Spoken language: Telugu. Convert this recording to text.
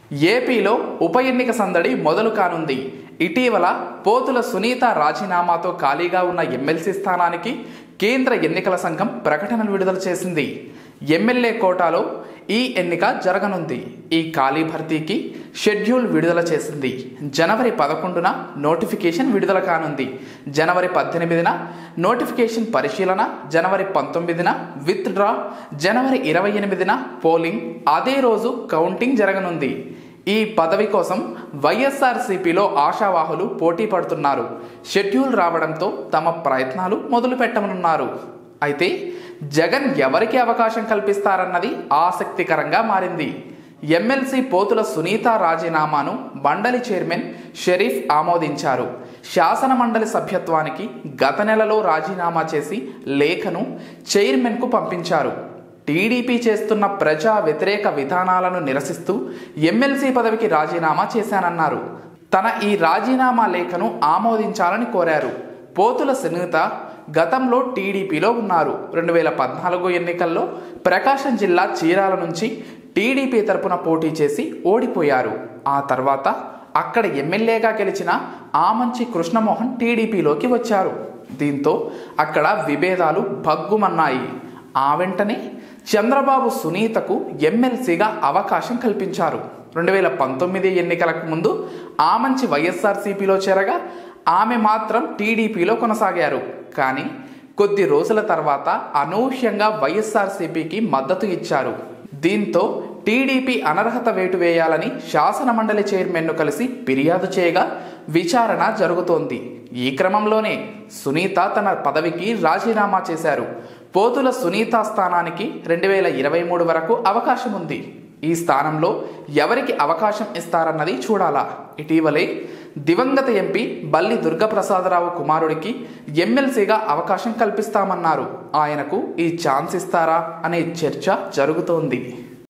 ఏపీలో ఉప ఎన్నిక సందడి మొదలు కానుంది ఇటీవల పోతుల సునీత రాజీనామాతో ఖాళీగా ఉన్న ఎమ్మెల్సీ స్థానానికి కేంద్ర ఎన్నికల సంఘం ప్రకటనలు విడుదల చేసింది ఎమ్మెల్యే కోటాలో ఈ ఎన్నిక జరగనుంది ఈ ఖాళీ భర్తీకి షెడ్యూల్ విడుదల చేసింది జనవరి పదకొండున నోటిఫికేషన్ విడుదల కానుంది జనవరి పద్దెనిమిదిన నోటిఫికేషన్ పరిశీలన జనవరి పంతొమ్మిదిన విత్ డ్రా జనవరి ఇరవై ఎనిమిదిన పోలింగ్ అదే రోజు కౌంటింగ్ జరగనుంది ఈ పదవి కోసం వైఎస్ఆర్సీపీలో ఆశావాహులు పోటీ పడుతున్నారు షెడ్యూల్ రావడంతో తమ ప్రయత్నాలు మొదలు పెట్టనున్నారు అయితే జగన్ ఎవరికి అవకాశం కల్పిస్తారన్నది ఆసక్తికరంగా మారింది ఎమ్మెల్సీ పోతుల సునీత రాజీనామాను మండలి చైర్మన్ షరీఫ్ ఆమోదించారు శాసన మండలి సభ్యత్వానికి గత నెలలో రాజీనామా చేసి లేఖను చైర్మన్కు పంపించారు టీడీపీ చేస్తున్న ప్రజా వ్యతిరేక విధానాలను నిరసిస్తూ ఎమ్మెల్సీ పదవికి రాజీనామా చేశానన్నారు తన ఈ రాజీనామా లేఖను ఆమోదించాలని కోరారు పోతుల సునీత గతంలో టీడీపీలో ఉన్నారు రెండు వేల పద్నాలుగు ఎన్నికల్లో ప్రకాశం జిల్లా చీరాల నుంచి టీడీపీ తరపున పోటీ చేసి ఓడిపోయారు ఆ తర్వాత అక్కడ ఎమ్మెల్యేగా గెలిచిన ఆమంచి కృష్ణమోహన్ టీడీపీలోకి వచ్చారు దీంతో అక్కడ విభేదాలు భగ్గుమన్నాయి ఆ వెంటనే చంద్రబాబు సునీతకు ఎమ్మెల్సీగా అవకాశం కల్పించారు రెండు వేల పంతొమ్మిది ఎన్నికలకు ముందు ఆమంచి వైఎస్ఆర్సీపీలో చేరగా ఆమె మాత్రం టీడీపీలో కొనసాగారు కానీ కొద్ది రోజుల తర్వాత అనూహ్యంగా వైఎస్ఆర్సీపీకి మద్దతు ఇచ్చారు దీంతో టీడీపీ అనర్హత వేటు వేయాలని శాసన మండలి చైర్మన్ను కలిసి ఫిర్యాదు చేయగా విచారణ జరుగుతోంది ఈ క్రమంలోనే సునీత తన పదవికి రాజీనామా చేశారు పోతుల సునీత స్థానానికి రెండు వేల ఇరవై మూడు వరకు అవకాశం ఉంది ఈ స్థానంలో ఎవరికి అవకాశం ఇస్తారన్నది చూడాలా ఇటీవలే దివంగత ఎంపీ బల్లి దుర్గప్రసాదరావు కుమారుడికి ఎమ్మెల్సీగా అవకాశం కల్పిస్తామన్నారు ఆయనకు ఈ ఛాన్స్ ఇస్తారా అనే చర్చ జరుగుతోంది